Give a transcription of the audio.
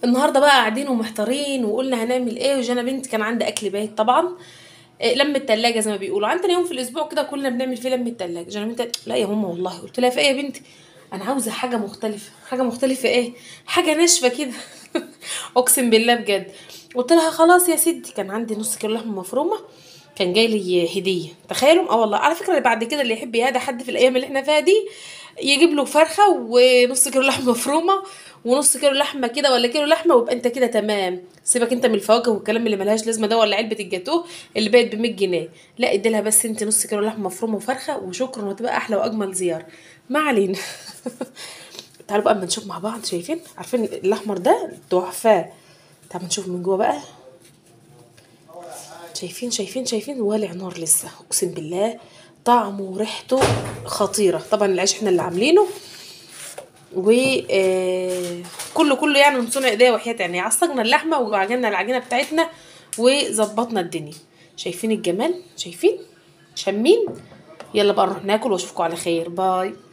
النهارده بقى قاعدين ومحتارين وقلنا هنعمل ايه وجانا بنت كان عندها اكل بايت طبعا إيه، لم التلاجة زي ما بيقولوا عندنا يوم في الاسبوع كده كلنا بنعمل فيه لم التلاجة جانا بنت لا يا ماما والله قلت لها في ايه يا بنتي انا عاوزه حاجه مختلفه حاجه مختلفه ايه حاجه ناشفه كده اقسم بالله بجد قلت لها خلاص يا ستي كان عندي نص كيلو لحمه مفرومه كان جاي لي هديه تخيلوا اه والله على فكره اللي بعد كده اللي يحب يهدى حد في الايام اللي احنا فيها دي يجيب له فرخه ونص كيلو لحمه مفرومه ونص كيلو لحمه كده ولا كيلو لحمه ويبقى انت كده تمام سيبك انت من الفواكه والكلام اللي ملهاش لازمه ده ولا علبه الجاتوه اللي بقت ب 100 جنيه لا ادي لها بس انت نص كيلو لحمه مفرومه وفرخه وشكرا وتبقى احلى واجمل زياره ما علينا تعالوا بقى اما نشوف مع بعض شايفين عارفين الاحمر ده تحفه تعالوا نشوف من جوه بقى شايفين شايفين شايفين والع نار لسه اقسم بالله طعمه وريحته خطيره طبعا العيش احنا اللي عاملينه و آه، كله كله يعني من صنع ايديا وحياة يعني عصقنا اللحمه وعجننا العجينه بتاعتنا وظبطنا الدنيا شايفين الجمال شايفين شامين يلا بقى نروح ناكل واشوفكم على خير باي